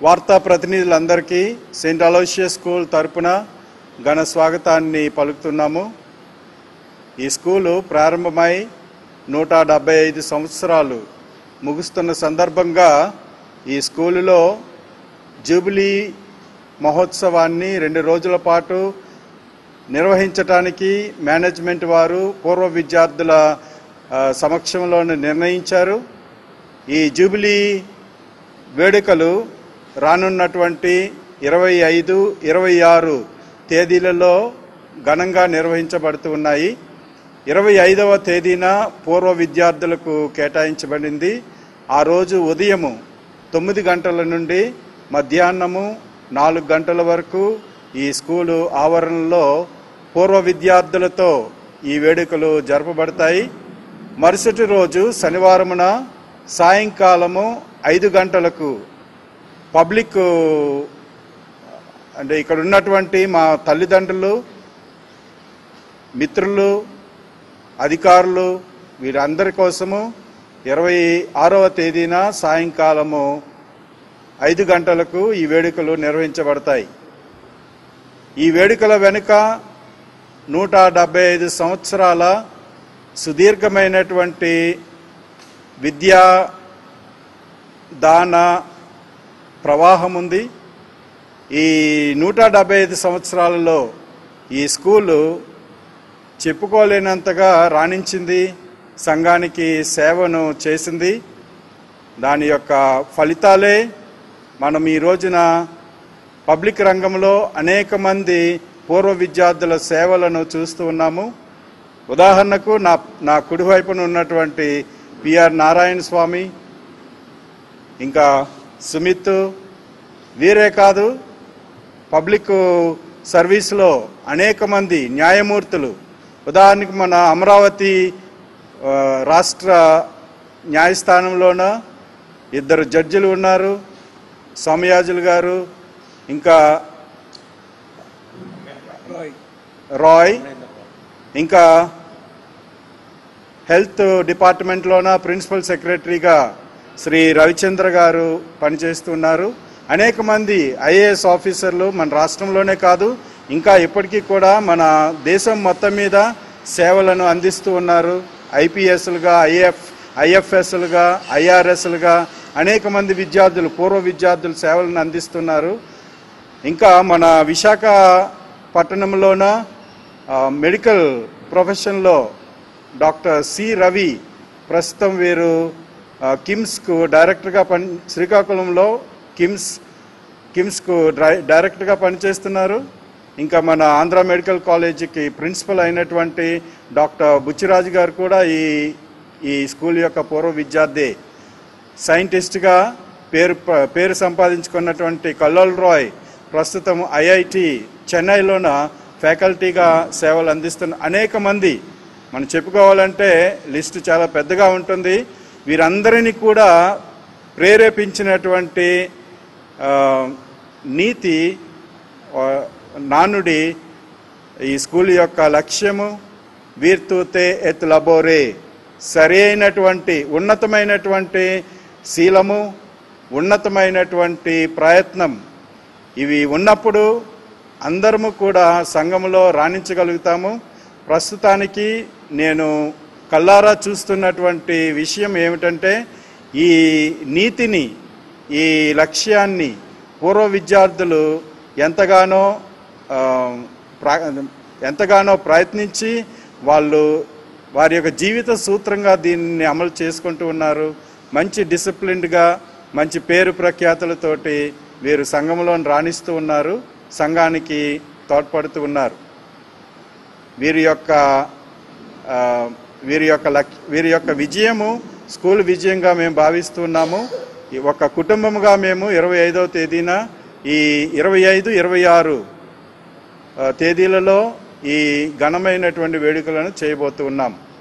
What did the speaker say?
వార్తా ప్రతినిధులందరికీ Saint Aloysius school తరపున ఘన స్వాగతాన్ని పలుకుతున్నాము ఈ స్కూలు ప్రారంభమై నూట డెబ్బై ఐదు సంవత్సరాలు ముగుస్తున్న సందర్భంగా ఈ స్కూలులో జూబిలీ మహోత్సవాన్ని రెండు రోజుల పాటు నిర్వహించటానికి మేనేజ్మెంట్ వారు పూర్వ విద్యార్థుల ఆ, సమక్షంలో నిర్ణయించారు ఈ జూబిలీ వేడుకలు రానున్నటువంటి ఇరవై ఐదు ఇరవై ఆరు తేదీలలో ఘనంగా నిర్వహించబడుతూ ఉన్నాయి ఇరవై ఐదవ తేదీన పూర్వ విద్యార్థులకు కేటాయించబడింది ఆ రోజు ఉదయము తొమ్మిది గంటల నుండి మధ్యాహ్నము నాలుగు గంటల వరకు ఈ స్కూలు ఆవరణలో పూర్వ విద్యార్థులతో ఈ వేడుకలు జరపబడతాయి మరుసటి రోజు శనివారమున సాయంకాలము ఐదు గంటలకు పబ్లిక్ అంటే ఇక్కడ ఉన్నటువంటి మా తల్లిదండ్రులు మిత్రులు అధికారులు వీరందరి కోసము ఇరవై ఆరవ తేదీన సాయంకాలము ఐదు గంటలకు ఈ వేడుకలు నిర్వహించబడతాయి ఈ వేడుకల వెనుక నూట డెబ్బై ఐదు సంవత్సరాల సుదీర్ఘమైనటువంటి విద్యా దాన ప్రవాహం ఉంది ఈ నూట డెబ్బై ఐదు సంవత్సరాలలో ఈ స్కూలు చెప్పుకోలేనంతగా రాణించింది సంఘానికి సేవను చేసింది దాని యొక్క ఫలితాలే మనం ఈ రోజున పబ్లిక్ రంగంలో అనేక మంది పూర్వ విద్యార్థుల సేవలను చూస్తూ ఉన్నాము ఉదాహరణకు నా నా కుడివైపున ఉన్నటువంటి పిఆర్ నారాయణ స్వామి ఇంకా సుమిత్ వీరే కాదు పబ్లిక్ సర్వీస్లో అనేక మంది న్యాయమూర్తులు ఉదాహరణకు మన అమరావతి ఆ, రాష్ట్ర న్యాయస్థానంలోన ఇద్దరు జడ్జిలు ఉన్నారు సోమయాజులు గారు ఇంకా రాయ్ ఇంకా హెల్త్ డిపార్ట్మెంట్లోన ప్రిన్సిపల్ సెక్రటరీగా శ్రీ రవిచంద్ర గారు పనిచేస్తున్నారు అనేక మంది ఐఏఎస్ ఆఫీసర్లు మన రాష్ట్రంలోనే కాదు ఇంకా ఇప్పటికీ కూడా మన దేశం మొత్తం మీద సేవలను అందిస్తూ ఉన్నారు ఐపీఎస్లుగా ఐఎఫ్ ఐఎఫ్ఎస్లుగా ఐఆర్ఎస్లుగా అనేక మంది విద్యార్థులు పూర్వ విద్యార్థులు సేవలను అందిస్తున్నారు ఇంకా మన విశాఖ పట్టణంలోన ఆ, మెడికల్ ప్రొఫెషన్లో డాక్టర్ సి రవి ప్రస్తుతం వీరు ఆ, కిమ్స్కు డైరెక్టర్గా పని శ్రీకాకుళంలో కిమ్స్ కిమ్స్కు డై డైరెక్టర్గా పనిచేస్తున్నారు ఇంకా మన ఆంధ్ర మెడికల్ కాలేజీకి ప్రిన్సిపల్ అయినటువంటి డాక్టర్ బుచ్చిరాజు గారు కూడా ఈ ఈ స్కూల్ యొక్క పూర్వ విద్యార్థి సైంటిస్ట్గా పేరు పేరు సంపాదించుకున్నటువంటి కల్లోల్ రాయ్ ప్రస్తుతం ఐఐటి చెన్నైలోన ఫ్యాకల్టీగా సేవలు అందిస్తున్న అనేక మంది మనం చెప్పుకోవాలంటే లిస్టు చాలా పెద్దగా ఉంటుంది వీరందరినీ కూడా ప్రేరేపించినటువంటి ఆ, నీతి ఆ, నానుడి ఈ స్కూల్ యొక్క లక్ష్యము వీర్తూతే ఎత్ లబోరే సరి అయినటువంటి ఉన్నతమైనటువంటి శీలము ఉన్నతమైనటువంటి ప్రయత్నం ఇవి ఉన్నప్పుడు అందరము కూడా సంఘములో రాణించగలుగుతాము ప్రస్తుతానికి నేను కల్లారా చూస్తున్నటువంటి విషయం ఏమిటంటే ఈ నీతిని ఈ లక్ష్యాన్ని పూర్వ విద్యార్థులు ఎంతగానో ఆ, ప్రా ఎంతగానో ప్రయత్నించి వాళ్ళు వారి యొక్క జీవిత సూత్రంగా దీన్ని అమలు చేసుకుంటూ ఉన్నారు మంచి డిసిప్లిన్డ్గా మంచి పేరు ప్రఖ్యాతులతోటి వీరు సంఘంలో రాణిస్తూ ఉన్నారు సంఘానికి తోడ్పడుతూ ఉన్నారు వీరి యొక్క ఆ, వీరి యొక్క లక్ వీరి యొక్క విజయము స్కూల్ విజయంగా మేము భావిస్తున్నాము ఈ ఒక కుటుంబముగా మేము ఇరవై ఐదవ తేదీన ఈ ఇరవై ఐదు ఇరవై ఆరు ఆ, తేదీలలో ఈ ఘనమైనటువంటి వేడుకలను చేయబోతూ ఉన్నాం